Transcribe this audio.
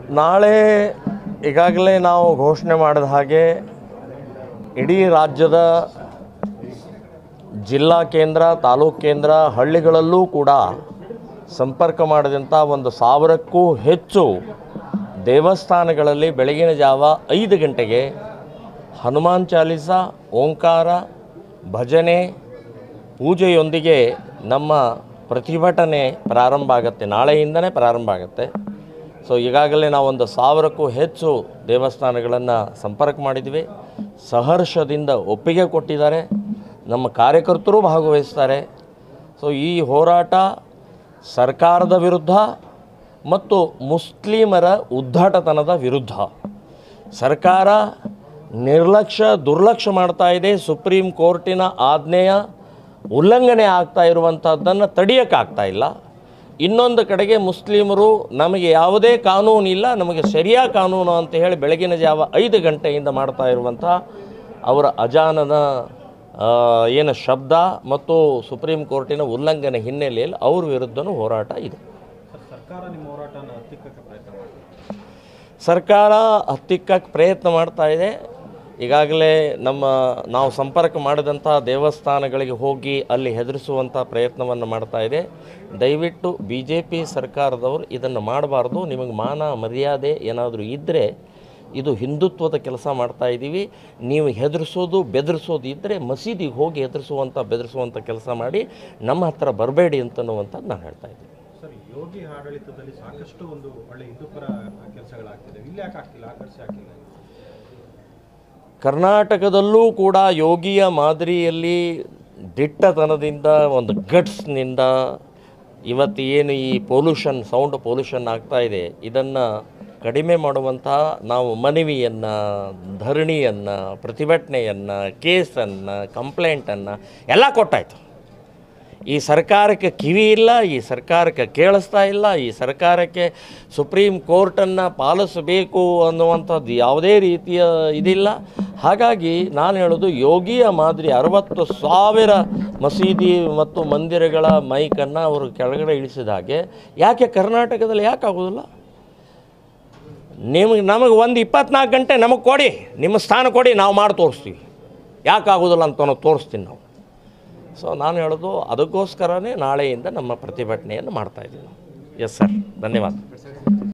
ನಾಳೆ ಈಗಾಗಲೇ ನಾವು ಘೋಷಣೆ ಮಾಡಿದ ಹಾಗೆ ಇಡೀ ರಾಜ್ಯದ ಜಿಲ್ಲಾ ಕೇಂದ್ರ ತಾಲೂಕು ಕೇಂದ್ರ ಹಳ್ಳಿಗಳಲ್ಲೂ ಕೂಡ ಸಂಪರ್ಕ ಮಾಡಿದಂಥ ಒಂದು ಸಾವಿರಕ್ಕೂ ಹೆಚ್ಚು ದೇವಸ್ಥಾನಗಳಲ್ಲಿ ಬೆಳಗಿನ ಜಾವ ಐದು ಗಂಟೆಗೆ ಹನುಮಾನ್ ಚಾಲೀಸ ಓಂಕಾರ ಭಜನೆ ಪೂಜೆಯೊಂದಿಗೆ ನಮ್ಮ ಪ್ರತಿಭಟನೆ ಪ್ರಾರಂಭ ಆಗುತ್ತೆ ನಾಳೆಯಿಂದನೇ ಪ್ರಾರಂಭ ಆಗುತ್ತೆ ಸೊ ಈಗಾಗಲೇ ನಾವೊಂದು ಸಾವಿರಕ್ಕೂ ಹೆಚ್ಚು ದೇವಸ್ಥಾನಗಳನ್ನು ಸಂಪರ್ಕ ಮಾಡಿದ್ವಿ ಸಹರ್ಷದಿಂದ ಒಪ್ಪಿಗೆ ಕೊಟ್ಟಿದ್ದಾರೆ ನಮ್ಮ ಕಾರ್ಯಕರ್ತರು ಭಾಗವಹಿಸ್ತಾರೆ ಸೊ ಈ ಹೋರಾಟ ಸರ್ಕಾರದ ವಿರುದ್ಧ ಮತ್ತು ಮುಸ್ಲಿಮರ ಉದ್ದಾಟತನದ ವಿರುದ್ಧ ಸರ್ಕಾರ ನಿರ್ಲಕ್ಷ್ಯ ದುರ್ಲಕ್ಷ್ಯ ಮಾಡ್ತಾ ಇದೆ ಸುಪ್ರೀಂ ಕೋರ್ಟಿನ ಆಜ್ಞೆಯ ಉಲ್ಲಂಘನೆ ಆಗ್ತಾ ಇರುವಂಥದ್ದನ್ನು ತಡೆಯೋಕ್ಕಾಗ್ತಾ ಇಲ್ಲ ಇನ್ನೊಂದು ಕಡೆಗೆ ಮುಸ್ಲಿಮರು ನಮಗೆ ಯಾವುದೇ ಕಾನೂನು ಇಲ್ಲ ನಮಗೆ ಶರಿಯಾ ಕಾನೂನು ಅಂತ ಹೇಳಿ ಬೆಳಗಿನ ಜಾವ ಐದು ಗಂಟೆಯಿಂದ ಮಾಡ್ತಾ ಇರುವಂಥ ಅವರ ಅಜಾನನ ಆ, ಏನು ಶಬ್ದ ಮತ್ತು ಸುಪ್ರೀಂ ಕೋರ್ಟಿನ ಉಲ್ಲಂಘನೆ ಹಿನ್ನೆಲೆಯಲ್ಲಿ ಅವ್ರ ವಿರುದ್ಧನೂ ಹೋರಾಟ ಇದೆ ಸರ್ ಸರ್ಕಾರ ನಿಮ್ಮ ಹೋರಾಟನ ಹತ್ತಿಕ್ಕಕ್ಕೆ ಪ್ರಯತ್ನ ಮಾಡ್ತಾರೆ ಸರ್ಕಾರ ಹತ್ತಿಕ್ಕಕ್ಕೆ ಪ್ರಯತ್ನ ಮಾಡ್ತಾ ಇದೆ ಈಗಾಗಲೇ ನಮ್ಮ ನಾವು ಸಂಪರ್ಕ ಮಾಡಿದಂಥ ದೇವಸ್ಥಾನಗಳಿಗೆ ಹೋಗಿ ಅಲ್ಲಿ ಹೆದರಿಸುವಂಥ ಪ್ರಯತ್ನವನ್ನು ಮಾಡ್ತಾ ಇದೆ ದಯವಿಟ್ಟು ಬಿ ಜೆ ಪಿ ಸರ್ಕಾರದವರು ಇದನ್ನು ಮಾಡಬಾರ್ದು ನಿಮಗೆ ಮಾನ ಮರ್ಯಾದೆ ಏನಾದರೂ ಇದ್ದರೆ ಇದು ಹಿಂದುತ್ವದ ಕೆಲಸ ಮಾಡ್ತಾ ಇದ್ದೀವಿ ನೀವು ಹೆದರಿಸೋದು ಬೆದರಿಸೋದು ಇದ್ದರೆ ಮಸೀದಿಗೆ ಹೋಗಿ ಹೆದರಿಸುವಂಥ ಬೆದರಿಸುವಂಥ ಕೆಲಸ ಮಾಡಿ ನಮ್ಮ ಹತ್ರ ಬರಬೇಡಿ ಅಂತನ್ನುವಂಥದ್ದು ನಾನು ಹೇಳ್ತಾ ಇದ್ದೀನಿ ಸರ್ ಯೋಗಿ ಆಡಳಿತದಲ್ಲಿ ಸಾಕಷ್ಟು ಒಂದು ಒಳ್ಳೆ ಹಿಂದೂಪರ ಕೆಲಸಗಳಾಗ್ತಿದೆ ಇಲ್ಲಿ ಯಾಕೆ ಆಗ್ತಿಲ್ಲ ಆಕರ್ಷೆ ಆಗ್ತಿಲ್ಲ ಕರ್ನಾಟಕದಲ್ಲೂ ಕೂಡ ಯೋಗಿಯ ಮಾದರಿಯಲ್ಲಿ ದಿಟ್ಟತನದಿಂದ ಒಂದು ಗಟ್ಸ್ನಿಂದ ಇವತ್ತು ಏನು ಈ ಪೊಲ್ಯೂಷನ್ ಸೌಂಡ್ ಪೊಲ್ಯೂಷನ್ ಆಗ್ತಾ ಇದೆ ಇದನ್ನು ಕಡಿಮೆ ಮಾಡುವಂತಹ ನಾವು ಮನವಿಯನ್ನು ಧರಣಿಯನ್ನು ಪ್ರತಿಭಟನೆಯನ್ನು ಕೇಸನ್ನು ಕಂಪ್ಲೇಂಟನ್ನು ಎಲ್ಲ ಕೊಟ್ಟಾಯಿತು ಈ ಸರ್ಕಾರಕ್ಕೆ ಕಿವಿ ಇಲ್ಲ ಈ ಸರ್ಕಾರಕ್ಕೆ ಕೇಳಿಸ್ತಾ ಇಲ್ಲ ಈ ಸರ್ಕಾರಕ್ಕೆ ಸುಪ್ರೀಂ ಕೋರ್ಟನ್ನು ಪಾಲಿಸಬೇಕು ಅನ್ನುವಂಥದ್ದು ಯಾವುದೇ ರೀತಿಯ ಇದಿಲ್ಲ ಹಾಗಾಗಿ ನಾನು ಹೇಳೋದು ಯೋಗಿಯ ಮಾದರಿ ಅರವತ್ತು ಸಾವಿರ ಮಸೀದಿ ಮತ್ತು ಮಂದಿರಗಳ ಮೈಕನ್ನು ಅವರು ಕೆಳಗಡೆ ಇಳಿಸಿದ ಹಾಗೆ ಯಾಕೆ ಕರ್ನಾಟಕದಲ್ಲಿ ಯಾಕೆ ಆಗೋದಿಲ್ಲ ನಿಮಗೆ ನಮಗೆ ಒಂದು ಇಪ್ಪತ್ನಾಲ್ಕು ಗಂಟೆ ನಮಗೆ ಕೊಡಿ ನಿಮ್ಮ ಸ್ಥಾನ ಕೊಡಿ ನಾವು ಮಾಡಿ ತೋರಿಸ್ತೀವಿ ಯಾಕೆ ಆಗೋದಿಲ್ಲ ಅಂತ ನಾವು ತೋರಿಸ್ತೀನಿ ನಾವು ಸೊ ನಾನು ಹೇಳೋದು ಅದಕ್ಕೋಸ್ಕರನೇ ನಾಳೆಯಿಂದ ನಮ್ಮ ಪ್ರತಿಭಟನೆಯನ್ನು ಮಾಡ್ತಾಯಿದ್ದೀವಿ ನಾವು ಎಸ್ ಸರ್ ಧನ್ಯವಾದ